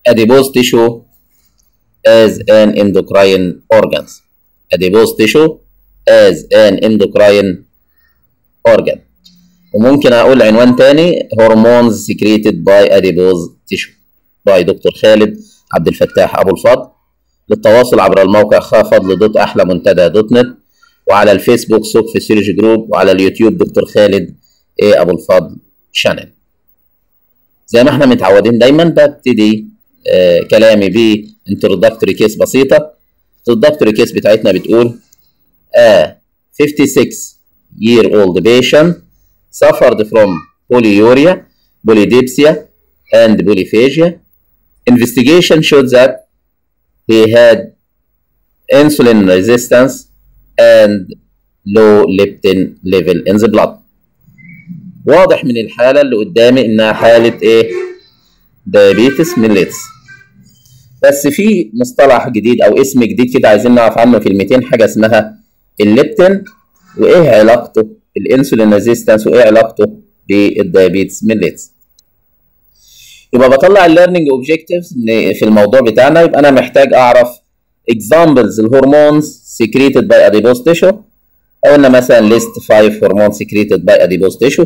adipose tissue as an endocrine organs adipose tissue as an endocrine organ وممكن اقول عنوان تاني هرمونز secreted by adipose tissue باي دكتور خالد عبد الفتاح ابو الفضل للتواصل عبر الموقع خافضل دوت احلى منتدى دوت نت وعلى الفيسبوك سوق فيسيولوجي جروب وعلى اليوتيوب دكتور خالد ايه ابو الفضل شانل زي ما احنا متعودين دايما ببتدي آه كلامي ب introductory كيس بسيطه introductory كيس بتاعتنا بتقول a 56 year old patient suffered from polyuria polydipsia and polyphagia investigation showed that he had insulin resistance and low leptin level in the blood واضح من الحالة اللي قدامي إنها حالة إيه؟ diabetes mellitus بس في مصطلح جديد أو اسم جديد كده عايزين نعرف عنه كلمتين حاجة اسمها الليبتين وإيه علاقته بالإنسولين ريزيستنس وإيه علاقته بالدايابيتس ميليتس يبقى بطلع الليرنينج اوبجكتيفز في الموضوع بتاعنا يبقى انا محتاج اعرف examples الهرمونز secreted by adipose tissue قلنا مثلا list 5 هرمون secreted by adipose tissue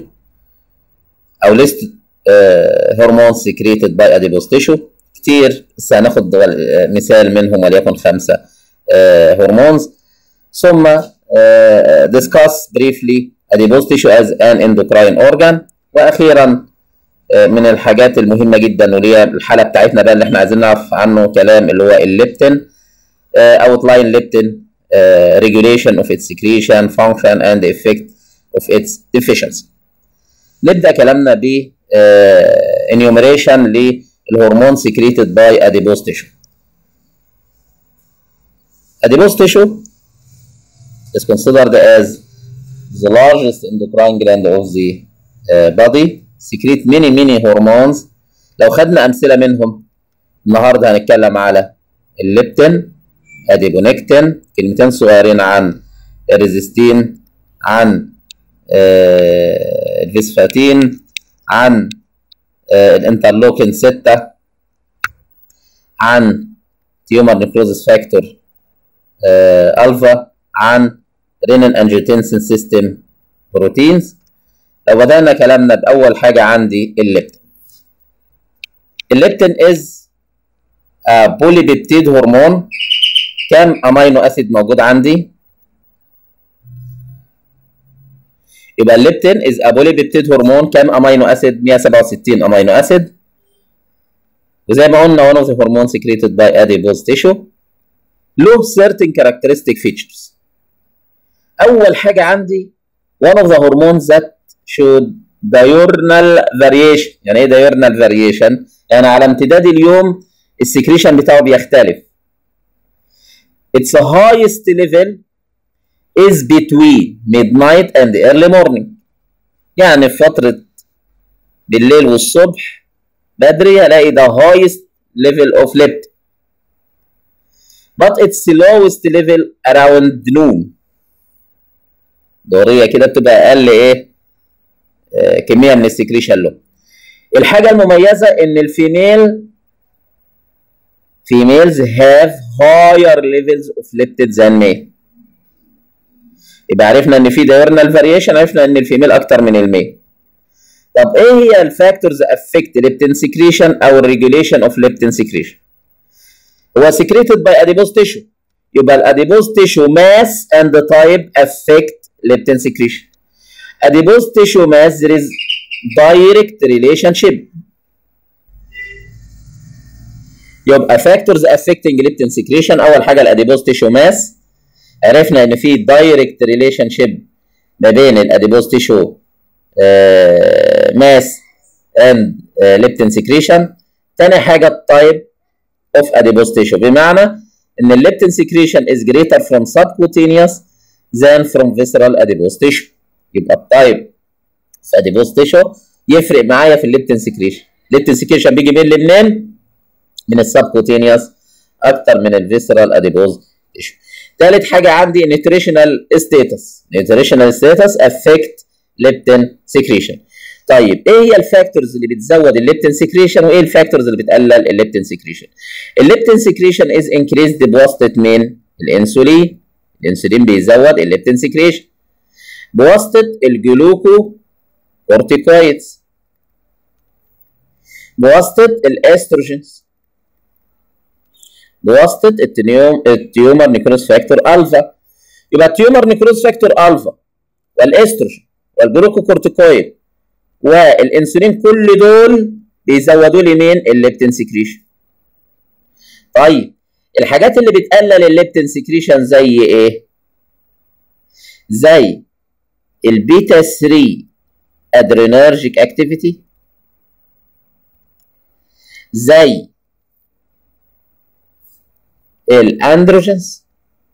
او list هرمون secreted by adipose tissue كتير بس هناخد مثال منهم وليكن خمسه هرمونز ثم discuss briefly adipose tissue as an endocrine organ واخيرا من الحاجات المهمه جدا واللي هي الحاله بتاعتنا بقى اللي احنا عايزين نعرف عنه كلام اللي هو الليبتين اوتلاين ليبتين regulation of its secretion function and the effect of its deficiency نبدا كلامنا ب enumeration للهرمون secreted by adipose tissue adipose tissue is considered as the largest endocrine gland of the uh, body secrete many many hormones لو خدنا امثله منهم النهارده هنتكلم على الليبتين اديبونكتين كلمتين صغيرين عن الريزستين عن آه الفيسفاتين عن آه الانترلوكين 6 عن تيومر نيكروزس فاكتور آه الفا عن رينين انجيوتنسين سيستم بروتينز لو بدأنا كلامنا بأول حاجة عندي الليبتين الليبتين is a polypeptide هرمون كام امينو اسيد موجود عندي يبقى الليبتين is a polypeptide هرمون كام امينو اسيد 167 امينو اسيد وزي ما قلنا one of the hormones secreted by adipose tissue له certain characteristic features اول حاجه عندي one of the hormones that should diurnal variation يعني ايه diurnal variation يعني على امتداد اليوم السكريشن بتاعه بيختلف its highest level is between midnight and early morning يعني في فترة بالليل والصبح بدري الاقي the highest level of leptin but its lowest level around noon دورية كده بتبقى اقل ايه آه كمية من السكريشن له الحاجة المميزة ان الفيميل females have higher levels of leptin than male يبقى عرفنا ان في diurnal variation عرفنا ان الفيميل اكتر من الميل طب ايه هي الفاكتورز افكت leptin secretion او regulation of leptin secretion هو secreted by adipose tissue يبقى الاديبوز tissue mass and the type affect leptin secretion adipose tissue mass there is direct relationship يبقى فاكتورز افكتنج ليبتين سكريشن اول حاجه الاديبوز تيشو ماس عرفنا ان في دايركت ريليشن شيب ما بين الاديبوز تيشو ماس اند ليبتين سكريشن تاني حاجه التايب اوف اديبوز تيشو بمعنى ان الليبتين سكريشن از جريتر فروم سبكوتينيوس ذان فروم فيسرال اديبوز تيشو يبقى التايب في اديبوز تيشو يفرق معايا في الليبتين سكريشن الليبتين سكريشن بيجي من منين؟ من السبكوتينيوس اكتر من الفيسرال اديبوز تيشو ثالث حاجه عندي نيوتريشنال ستاتس نيوتريشنال ستاتس افكت ليبتين سكريشن طيب ايه هي الفاكتورز اللي بتزود الليبتين سكريشن وايه الفاكتورز اللي بتقلل الليبتين سكريشن الليبتين سكريشن از انكريزد بواسطه مين الانسولين الانسولين بيزود الليبتين سكريشن بواسطه الجلوكو كورتيكويدز بواسطه الاستروجينز بواسطه التنيوم التيومر نيكروز فاكتور الفا يبقى التيومر نيكروز فاكتور الفا والاستروجين والجلوكوكورتيكويد والانسولين كل دول بيزودوا لي مين الليبتين سكريشن طيب الحاجات اللي بتقلل الليبتين سكريشن زي ايه زي البيتا 3 ادرينرجيك اكتيفيتي زي الاندروجينز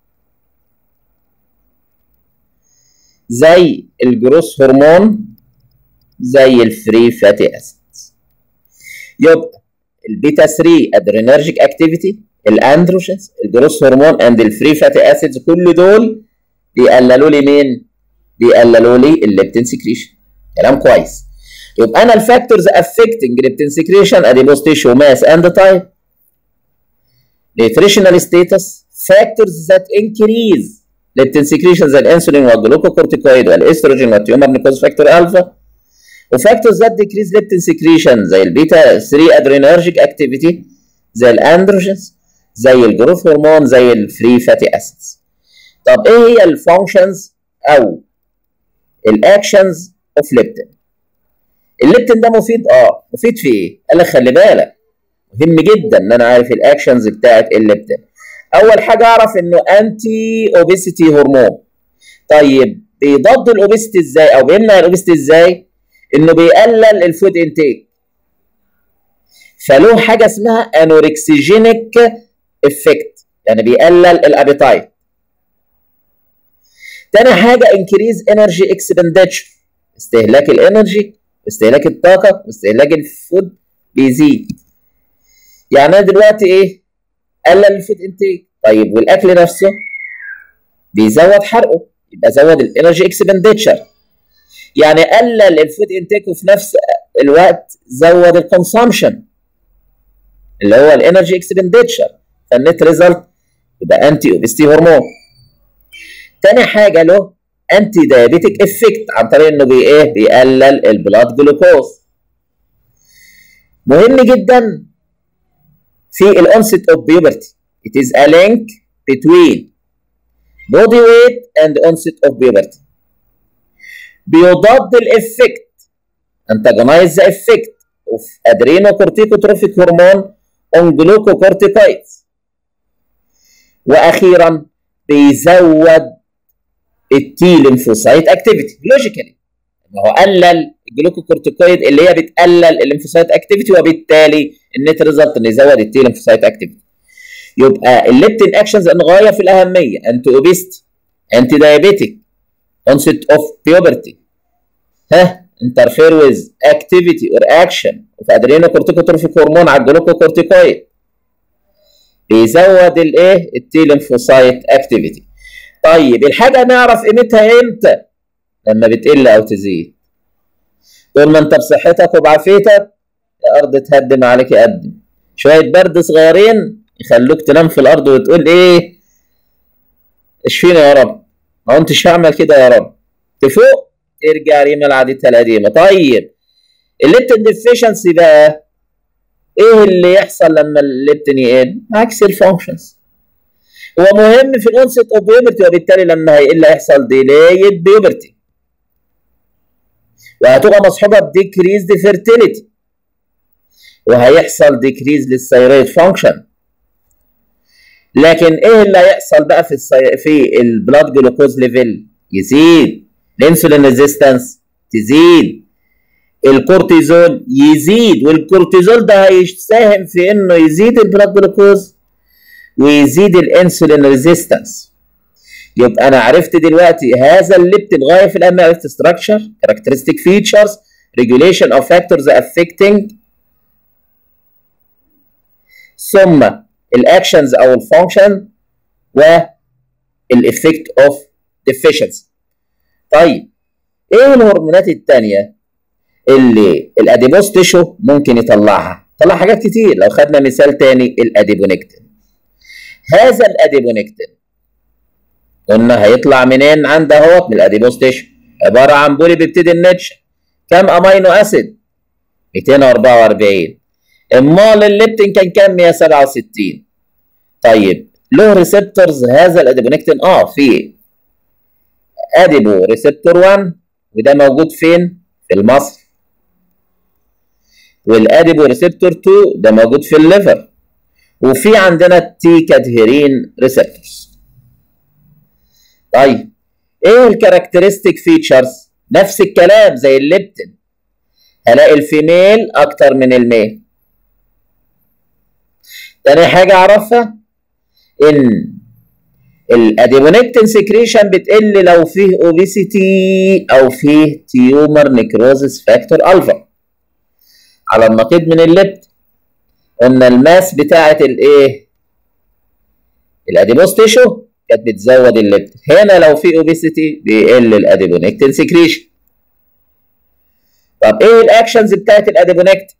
زي الجروس هرمون زي الفري فاتي اسيدز يبقى البيتا 3 ادرينرجيك اكتيفيتي الاندروجينز الجروس هرمون اند الفري فاتي اسيدز كل دول بيقللوا لي مين؟ بيقللوا لي الليبتين سكريشن كلام كويس يبقى انا الفاكتورز افكتنج ليبتين سكريشن اديبوز تيشو ماس اند تايب nutritional status factors that increase leptin secretion زي الانسولين والجلوكوكورتيكويد والاستروجين والتيومر نيكوز فاكتور الفا وفاكتورز that decrease leptin secretion زي البيتا 3 adrenergic activity زي الاندروجينز زي الجروث هرمون زي الفري فاتي اسيدز طب ايه هي الفانكشنز او الاكشنز اوف ليبتين الليبتين ده مفيد اه مفيد في ايه قال لك خلي بالك مهم جدا ان انا عارف الاكشنز بتاعت الليبتين اول حاجه اعرف انه انتي اوبيسيتي هرمون طيب بيضاد الاوبيسيتي ازاي او بيمنع الاوبيسيتي ازاي انه بيقلل الفود انتيك فله حاجه اسمها انوركسيجينيك افكت يعني بيقلل الابيتايت تاني حاجه انكريز انرجي اكسبندتشر استهلاك الانرجي واستهلاك الطاقه واستهلاك الفود بيزيد يعني انا دلوقتي ايه قلل الفود انتيك طيب والاكل نفسه بيزود حرقه يبقى زود الانرجي اكسبندتشر يعني قلل الفود انتيك وفي نفس الوقت زود الكونسامشن اللي هو الانرجي اكسبندتشر فالنت ريزلت يبقى انتي اوبستي هرمون تاني حاجه له انتي دايابيتيك افكت عن طريق انه بي ايه بيقلل البلاد جلوكوز مهم جدا في الانست اوف بيوبرتي it is a link between body weight and onset of puberty بيضاد الافكت antagonize the effect of adrenocorticotropic hormone on glucocorticoids واخيرا بيزود التي ليمفوسايت اكتيفيتي لوجيكالي ما هو قلل الجلوكوكورتيكويد اللي هي بتقلل الليمفوسايت اكتيفيتي وبالتالي النت ريزلت انه يزود التي ليمفوسايت اكتيفيتي يبقى الليبتين اكشنز ان غايه في الاهميه انتي اوبيستي انتي دايابيتيك onset اوف بيوبرتي ها interfere with activity or action of adrenocorticotropic hormone على الجلوكوكورتيكويد بيزود الايه التي ليمفوسايت اكتيفيتي طيب الحاجه نعرف قيمتها امتى لما بتقل او تزيد طول ما انت بصحتك وبعافيتك يا ارض تهدم عليك يقدم شويه برد صغيرين يخلوك تنام في الارض وتقول ايه اشفينا يا رب ما انتش هعمل كده يا رب تفوق ترجع ريما لعادتها القديمه طيب الليبتين ديفيشنسي بقى ايه اللي يحصل لما الليبتين يقل عكس الفانكشنز هو مهم في الانست اوف بيوبرتي وبالتالي لما هيقل هيحصل ديلايد بيوبرتي وهتبقى مصحوبه بديكريزد فيرتيليتي وهيحصل ديكريز للثيرويد فانكشن لكن ايه اللي هيحصل بقى في السي... في البلاد جلوكوز ليفل يزيد الانسولين ريزيستنس تزيد الكورتيزول يزيد والكورتيزول ده هيساهم في انه يزيد البلاد جلوكوز ويزيد الانسولين ريزيستنس يبقى انا عرفت دلوقتي هذا الليبتين غايه في الاهميه عرفت ستراكشر كاركترستيك فيتشرز ريجوليشن اوف فاكتورز افكتنج ثم الاكشنز او الفانكشن والافكت اوف ديفيشنسي طيب ايه الهرمونات الثانيه اللي الاديبوز تيشو ممكن يطلعها طلع حاجات كتير لو خدنا مثال تاني الاديبونكتين هذا الاديبونكتين قلنا هيطلع منين عند اهوت من الاديبوز تيشو عباره عن بولي بيبتدي النتش كام امينو اسيد 244 امال الليبتين كان كام 167 طيب له ريسبتورز هذا الاديبونكتين اه في اديبو ريسبتور 1 وده موجود فين في المصل والاديبو ريسبتور 2 ده موجود في الليفر وفي عندنا التي كادهيرين ريسبتورز طيب ايه الكاركترستيك فيتشرز نفس الكلام زي الليبتين هلاقي الفيميل اكتر من الميل تاني حاجه اعرفها ان الاديبونكتين سكريشن بتقل لو فيه اوبيسيتي او فيه تيومر نيكروزس فاكتور الفا على النقيض من الليبت قلنا الماس بتاعه الايه الاديبوز تيشو كانت بتزود الليبت هنا لو في اوبيسيتي بيقل الاديبونكتين سكريشن طب ايه الاكشنز بتاعت الاديبونكت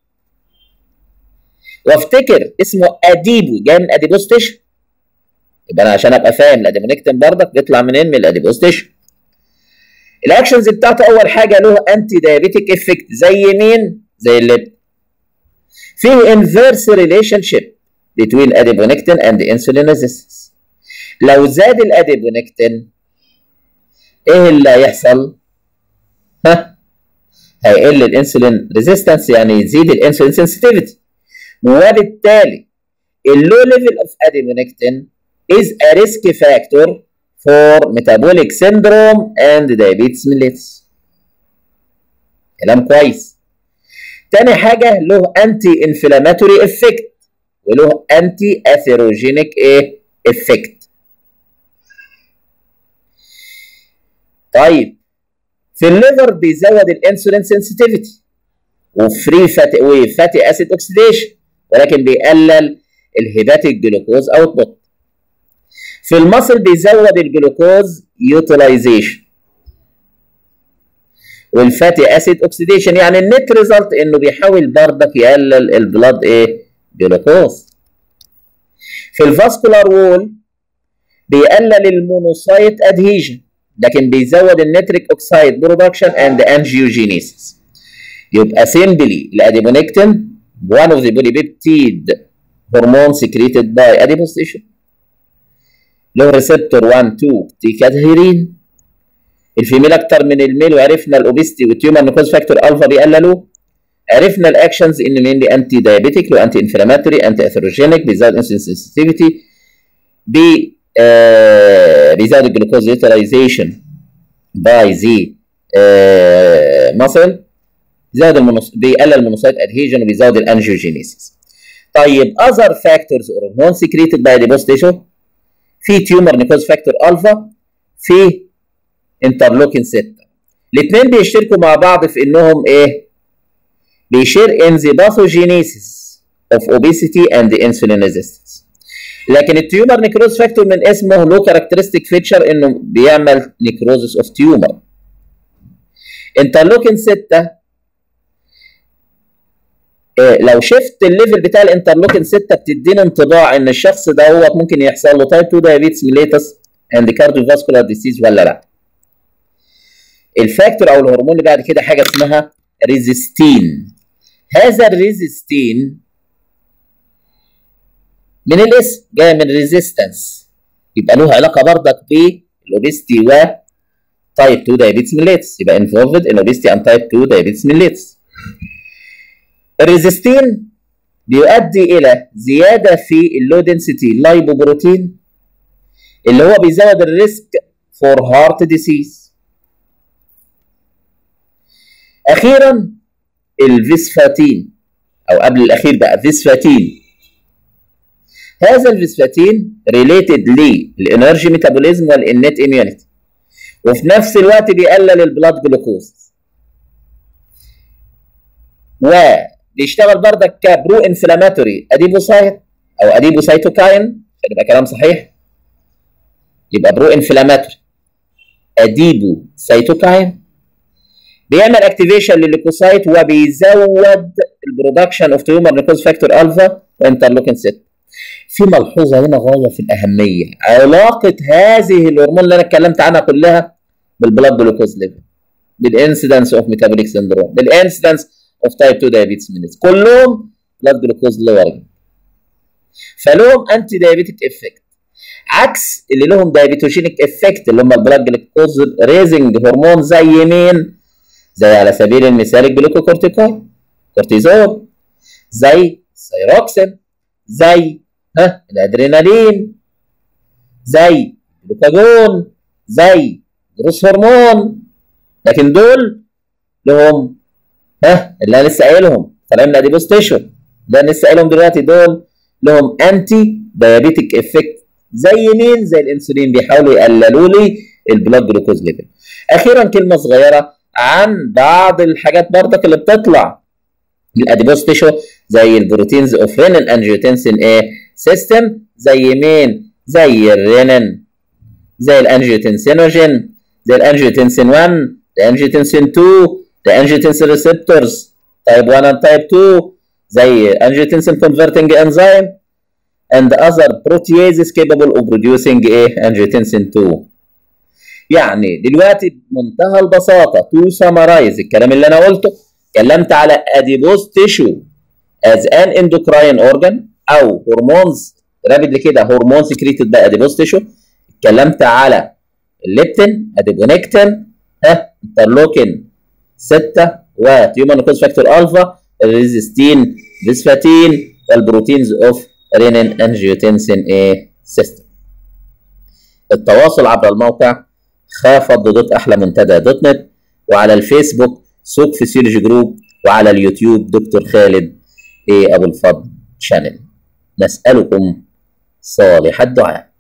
وافتكر اسمه اديبو جاي من اديبوز تيشو يبقى انا عشان ابقى فاهم الاديبونكتين برضك بيطلع منين من الاديبوز تيشو الاكشنز بتاعته اول حاجه له انتي دايابيتيك افكت زي مين زي الليبت فيه انفيرس ريليشن شيب between adiponectin and insulin resistance لو زاد الاديبونكتين ايه اللي هيحصل؟ ها هيقل الانسولين ريزيستنس يعني يزيد الانسولين سنسيتيفيتي وبالتالي اللو ليفل اوف adiponectin is a risk factor for metabolic syndrome and diabetes mellitus كلام كويس تاني حاجه له انتي انفلاماتوري افكت وله انتي اثيروجينيك ايه افكت طيب في الليفر بيزود الانسولين سنسيتيفيتي وفري فاتي وفاتي اسيد اوكسيديشن ولكن بيقلل الهيباتيك جلوكوز اوتبوت في المصل بيزود الجلوكوز يوتيلايزيشن والفاتي اسيد اوكسيديشن يعني النت ريزلت انه بيحاول برضك يقلل البلاد ايه جلوكوز في الفاسكولار وول بيقلل المونوسايت ادهيجن لكن بيزود النيتريك اوكسايد برودكشن اند انجيوجينيسيس يبقى سيمبلي الاديبونكتين one of the polypeptide hormone secreted by adipose tissue له ريسبتور 1 2 تيكادهيرين الفيميل اكتر من الميل وعرفنا الاوبستي والتيومر نيكوز فاكتور الفا بيقللوا عرفنا الاكشنز ان مينلي انتي دايابيتيك وانتي انفلاماتوري انتي اثيروجينيك بيزود انسولين سنسيتيفيتي بي آه بيزود الجلوكوز يوتيلايزيشن باي زي ماسل بيزود المونوس بيقلل المونوسايت ادهيجن وبيزود الانجيوجينيسيس طيب اذر فاكتورز اور هرمون سكريتد باي ديبوز تيشو في تيومر نيكوز فاكتور الفا في انترلوكين 6 الاثنين بيشتركوا مع بعض في انهم ايه بيشير ان ذا باثوجينيسيس اوف اوبيسيتي اند انسولين ريزيستنس لكن التيومر نيكروز فاكتور من اسمه له كاركترستيك فيتشر انه بيعمل نيكروزس اوف تيومر انترلوكين 6 إيه لو شفت الليفل بتاع الانترلوكين 6 بتدينا انطباع ان الشخص ده هو ممكن يحصل له تايب 2 دايابيتس ميليتس اند كارديوفاسكولار ديسيز ولا لا الفاكتور او الهرمون اللي بعد كده حاجه اسمها ريزيستين هذا الريزيستين من الاسم جاي من ريزيستنس يبقى له علاقه برضك بالاوبيستي و تايب 2 دايابيتس ميليتس يبقى انفولفد ان اوبيستي اند تايب 2 دايابيتس ميليتس الريزيستين بيؤدي الى زياده في اللو دنسيتي لايبوبروتين اللي هو بيزود الريسك فور هارت ديسيز اخيرا الفيسفاتين او قبل الاخير بقى فيسفاتين هذا الفيسفاتين ريليتد للانرجي ميتابوليزم والانيت اميونيتي وفي نفس الوقت بيقلل البلاد جلوكوز وبيشتغل بردك كبرو انفلاماتوري اديبوسايت او اديبوسايتوكاين عشان يبقى كلام صحيح يبقى برو انفلاماتوري اديبو سيتوكاين بيعمل اكتيفيشن للليكوسايت وبيزود البرودكشن اوف تيومر نيكوز فاكتور الفا وانترلوكين 6 في ملحوظه هنا غايه في الاهميه علاقه هذه الهرمون اللي انا اتكلمت عنها كلها بالبلاد جلوكوز ليفل بالانسيدنس اوف ميتابوليك سندروم بالانسيدنس اوف تايب 2 دايابيتس مينيز كلهم بلاد جلوكوز لورنج فلهم انتي دايابيتيك افكت عكس اللي لهم دايابيتوجينيك افكت اللي هم البلاد جلوكوز ريزنج هرمون زي مين؟ زي على سبيل المثال الجلوكوكورتيكويد كورتيزون زي سيروكسين زي ها الادرينالين زي الجلوكاجون زي جروس هرمون لكن دول لهم ها اللي انا لسه قايلهم كلامنا دي بوستيشن اللي انا لسه قايلهم دلوقتي دول لهم انتي دايابيتيك افكت زي مين؟ زي الانسولين بيحاولوا يقللوا لي البلاد جلوكوز ليفل. اخيرا كلمه صغيره عن بعض الحاجات برضك اللي بتطلع الاديبوس تيشو زي البروتينز اوف رينين انجيوتنسين ايه سيستم زي مين؟ زي الرينين زي الانجيوتنسينوجين زي الانجيوتنسين 1 الانجيوتنسين 2 الانجيوتنسين ريسبتورز تايب 1 and تايب 2 زي angiotensin converting enzyme and other proteases capable of producing ايه angiotensin 2 يعني دلوقتي بمنتهى البساطه تو سمرايز الكلام اللي انا قلته اتكلمت على adipose tissue as an endocrine organ او هرمونز رابيدلي كده هرمون سكريتد باي adipose tissue اتكلمت على الليبتين اديبونكتين ها انترلوكين 6 وتيومانوكوز فاكتور الفا الريزستين فيسفاتين والبروتينز اوف رينين انجيوتنسين ايه سيستم التواصل عبر الموقع خافض دوت احلى منتدى دوت نت وعلى الفيسبوك سوق فيسيولوجي جروب وعلى اليوتيوب دكتور خالد ايه ابو الفضل شانل نسالكم صالح الدعاء